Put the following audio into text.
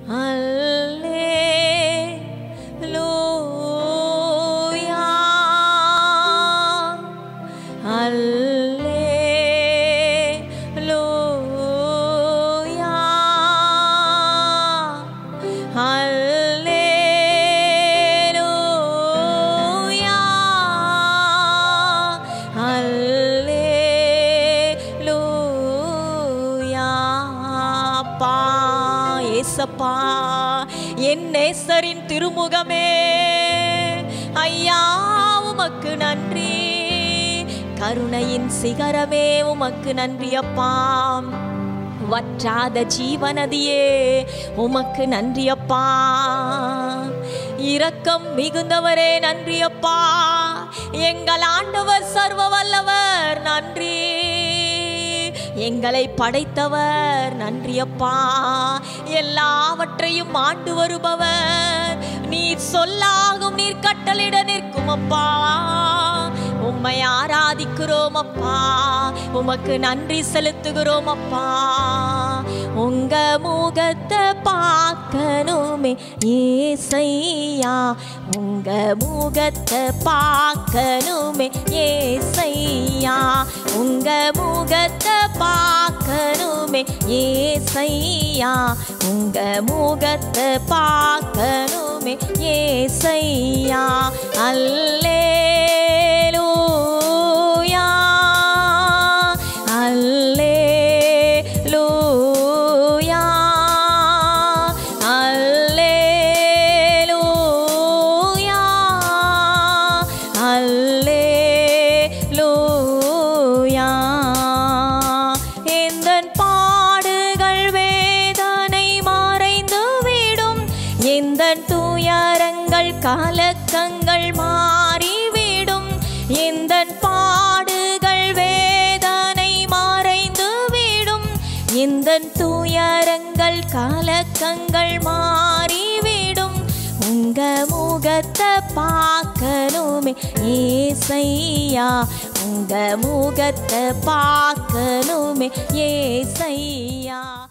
அல்லேலூயா அல்லேலூயா அல்லேலூயா அல்லேலூயா அப்பா ஏசப்பா என் நேசரின் திருமுகமே ஐயா உமக்கு நன்றி கருணையின் சிகரமே உமக்கு நன்றி அப்பா வற்றாத ஜீவநதியே உமக்கு நன்றி அப்பா இரக்கம் மிகுந்தவரே நன்றி அப்பா எங்கள் ஆண்டவர் சர்வ வல்லவர் நன்றி எங்களை படைத்தவர் நன்றி அப்பா எல்லாவற்றையும் ஆண்டு வருபவர் நீர் சொல்லாகும் நீர் கட்டளிட நிற்கும் அப்பா உம்மை ஆராதிக்கிறோம் அப்பா உமக்கு நன்றி செலுத்துகிறோம் அப்பா உங்க முகத்தை பார்க்கணுமே ஏசையா உங்க முகத்தை பார்க்கணுமே ஏசையா உங்க முகத்தை பார்க்கணுமே ஏசையா உங்க முகத்தை பார்க்கணுமே ஏசையா அல்லேலூயா அல்லேலூயா அல்லேலூயா அல்லேலூயா எந்தன் பாடுகள் வேதனை மறைந்துவிடும் எந்தன் துயரங்கள் கலக்கங்கள் மாறிவிடும் எந்தன் பாடுகள் வேதனை மறைந்துவிடும் எந்தன் துயரங்கள் கலக்கங்கள் மாறிவிடும் உங்க முகத்தை பார்க்கணுமே ஏசையா உங்க முகத்தை பார்க்கணுமே ஏசையா